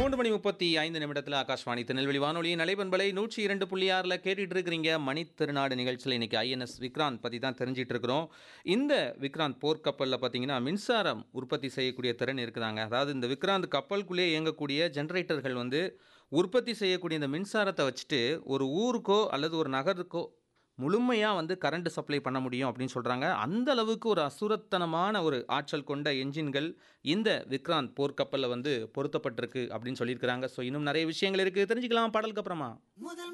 மூன்று மணி முப்பத்தி ஐந்து நிமிடத்தில் ஆகாஷ்வாணி திருநெல்வேலி வானொலியின் நலைபண்பலை நூற்றி இரண்டு புள்ளி ஆறில் கேட்டுட்டு இருக்கிறீங்க மணி திருநாடு நிகழ்ச்சியில் இன்னைக்கு ஐஎன்எஸ் விக்ராந்த் பற்றி தான் தெரிஞ்சிட்டு இருக்கிறோம் இந்த விக்ராந்த் போர்க்கப்பலில் பார்த்தீங்கன்னா மின்சாரம் உற்பத்தி செய்யக்கூடிய திறன் இருக்குதாங்க அதாவது இந்த விக்ராந்த் கப்பலுக்குள்ளே இயங்கக்கூடிய ஜெனரேட்டர்கள் வந்து உற்பத்தி செய்யக்கூடிய இந்த மின்சாரத்தை வச்சுட்டு ஒரு ஊருக்கோ அல்லது ஒரு நகருக்கோ முழுமையாக வந்து கரண்ட் சப்ளை பண்ண முடியும் அப்படின்னு சொல்கிறாங்க அந்த அளவுக்கு ஒரு அசுரத்தனமான ஒரு ஆற்றல் கொண்ட என்ஜின்கள் இந்த விக்ராந்த் போர்க்கப்பலில் வந்து பொருத்தப்பட்டிருக்கு அப்படின்னு சொல்லியிருக்கிறாங்க ஸோ இன்னும் நிறைய விஷயங்கள் இருக்குது தெரிஞ்சுக்கலாம் பாடலுக்கு அப்புறமா